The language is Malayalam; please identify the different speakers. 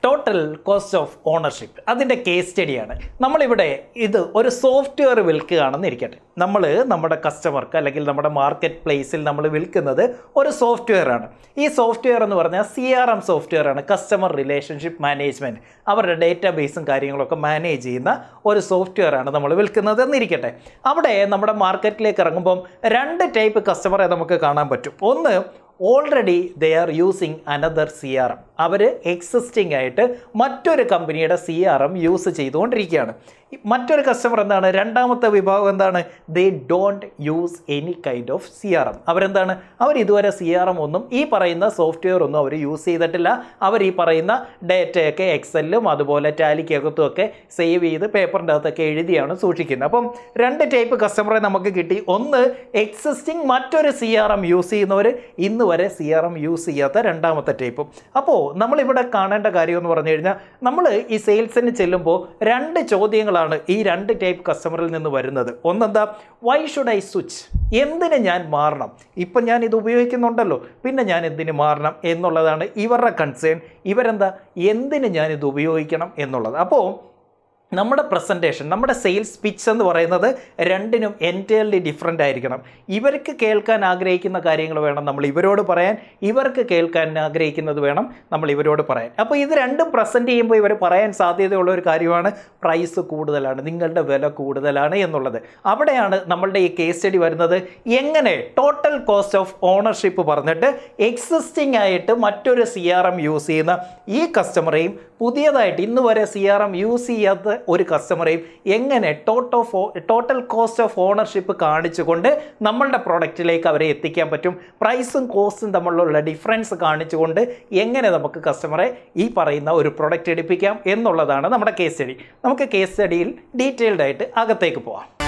Speaker 1: ടോട്ടൽ കോസ്റ്റ് ഓഫ് ഓണർഷിപ്പ് അതിൻ്റെ കേസ് സ്റ്റഡിയാണ് നമ്മളിവിടെ ഇത് ഒരു സോഫ്റ്റ്വെയർ വിൽക്കുകയാണെന്ന് ഇരിക്കട്ടെ നമ്മൾ നമ്മുടെ കസ്റ്റമർക്ക് അല്ലെങ്കിൽ നമ്മുടെ മാർക്കറ്റ് പ്ലേസിൽ നമ്മൾ വിൽക്കുന്നത് ഒരു സോഫ്റ്റ്വെയർ ആണ് ഈ സോഫ്റ്റ്വെയർ എന്ന് പറഞ്ഞാൽ സി ആർ എം സോഫ്റ്റ്വെയർ ആണ് കസ്റ്റമർ റിലേഷൻഷിപ്പ് മാനേജ്മെൻറ്റ് അവരുടെ ഡേറ്റാ ബേസും കാര്യങ്ങളൊക്കെ മാനേജ് ചെയ്യുന്ന ഒരു സോഫ്റ്റ്വെയർ ആണ് നമ്മൾ വിൽക്കുന്നത് എന്നിരിക്കട്ടെ അവിടെ നമ്മുടെ മാർക്കറ്റിലേക്ക് ഇറങ്ങുമ്പം രണ്ട് ടൈപ്പ് കസ്റ്റമറെ നമുക്ക് കാണാൻ പറ്റും ഒന്ന് already they are using another C R M അവർ എക്സിസ്റ്റിംഗ് ആയിട്ട് മറ്റൊരു കമ്പനിയുടെ സി ആർ എം യൂസ് ചെയ്തുകൊണ്ടിരിക്കുകയാണ് ഈ മറ്റൊരു കസ്റ്റമർ എന്താണ് രണ്ടാമത്തെ വിഭാഗം എന്താണ് they don't use any kind of C R M അവരെന്താണ് അവർ ഇതുവരെ സി ആർ എം ഒന്നും ഈ പറയുന്ന സോഫ്റ്റ്വെയർ ഒന്നും അവർ യൂസ് ചെയ്തിട്ടില്ല അവർ ഈ പറയുന്ന ഡേറ്റയൊക്കെ എക്സലിലും അതുപോലെ ടാലിക്കകത്തും ഒക്കെ സേവ് ചെയ്ത് പേപ്പറിൻ്റെ അകത്തൊക്കെ എഴുതിയാണ് സൂക്ഷിക്കുന്നത് അപ്പം രണ്ട് ടൈപ്പ് കസ്റ്റമറെ നമുക്ക് കിട്ടി ഒന്ന് എക്സിസ്റ്റിംഗ് മറ്റൊരു സി ആർ എം യൂസ് ചെയ്യുന്നവർ ഇന്ന് വരെ സി ആർ എം യൂസ് ചെയ്യാത്ത രണ്ടാമത്തെ ടൈപ്പും അപ്പോൾ നമ്മളിവിടെ കാണേണ്ട കാര്യം എന്ന് പറഞ്ഞു കഴിഞ്ഞാൽ നമ്മൾ ഈ സെയിൽസിന് ചെല്ലുമ്പോൾ രണ്ട് ചോദ്യങ്ങളാണ് ഈ രണ്ട് ടൈപ്പ് കസ്റ്റമറിൽ നിന്ന് വരുന്നത് ഒന്നെന്താ വൈ ഷുഡ് ഐ സ്വിച്ച് എന്തിന് ഞാൻ മാറണം ഇപ്പം ഞാൻ ഇത് ഉപയോഗിക്കുന്നുണ്ടല്ലോ പിന്നെ ഞാൻ എന്തിന് മാറണം എന്നുള്ളതാണ് ഇവരുടെ കൺസേൺ ഇവരെന്താ എന്തിന് ഞാൻ ഇത് ഉപയോഗിക്കണം എന്നുള്ളത് അപ്പോൾ നമ്മുടെ പ്രസൻറ്റേഷൻ നമ്മുടെ സെയിൽസ് പിച്ച് എന്ന് പറയുന്നത് രണ്ടിനും എൻറ്റയർലി ഡിഫറെൻ്റ് ആയിരിക്കണം ഇവർക്ക് കേൾക്കാൻ ആഗ്രഹിക്കുന്ന കാര്യങ്ങൾ വേണം നമ്മൾ ഇവരോട് പറയാൻ ഇവർക്ക് കേൾക്കാൻ ആഗ്രഹിക്കുന്നത് വേണം നമ്മൾ ഇവരോട് പറയാൻ അപ്പോൾ ഇത് രണ്ടും പ്രസൻറ്റ് ചെയ്യുമ്പോൾ ഇവർ പറയാൻ സാധ്യതയുള്ള ഒരു കാര്യമാണ് പ്രൈസ് കൂടുതലാണ് നിങ്ങളുടെ വില കൂടുതലാണ് എന്നുള്ളത് അവിടെയാണ് നമ്മളുടെ ഈ കേസ് സ്റ്റഡി വരുന്നത് എങ്ങനെ ടോട്ടൽ കോസ്റ്റ് ഓഫ് ഓണർഷിപ്പ് പറഞ്ഞിട്ട് എക്സിസ്റ്റിംഗ് ആയിട്ട് മറ്റൊരു സി ആർ എം യൂസ് ചെയ്യുന്ന ഈ കസ്റ്റമറെയും പുതിയതായിട്ട് ഇന്ന് വരെ സി ആർ എം യൂസ് ചെയ്യാത്ത ഒരു കസ്റ്റമറെയും എങ്ങനെ tot of total cost of ownership കാണിച്ചുകൊണ്ട് നമ്മളുടെ പ്രൊഡക്റ്റിലേക്ക് അവരെ എത്തിക്കാൻ പറ്റും പ്രൈസും കോസ്റ്റും തമ്മിലുള്ള ഡിഫറൻസ് കാണിച്ചുകൊണ്ട് എങ്ങനെ നമുക്ക് കസ്റ്റമറെ ഈ പറയുന്ന ഒരു പ്രൊഡക്റ്റ് എടുപ്പിക്കാം എന്നുള്ളതാണ് നമ്മുടെ കേസ് സ്റ്റഡി നമുക്ക് കേസ് സ്റ്റഡിയിൽ ഡീറ്റെയിൽഡ് ആയിട്ട് അകത്തേക്ക് പോവാം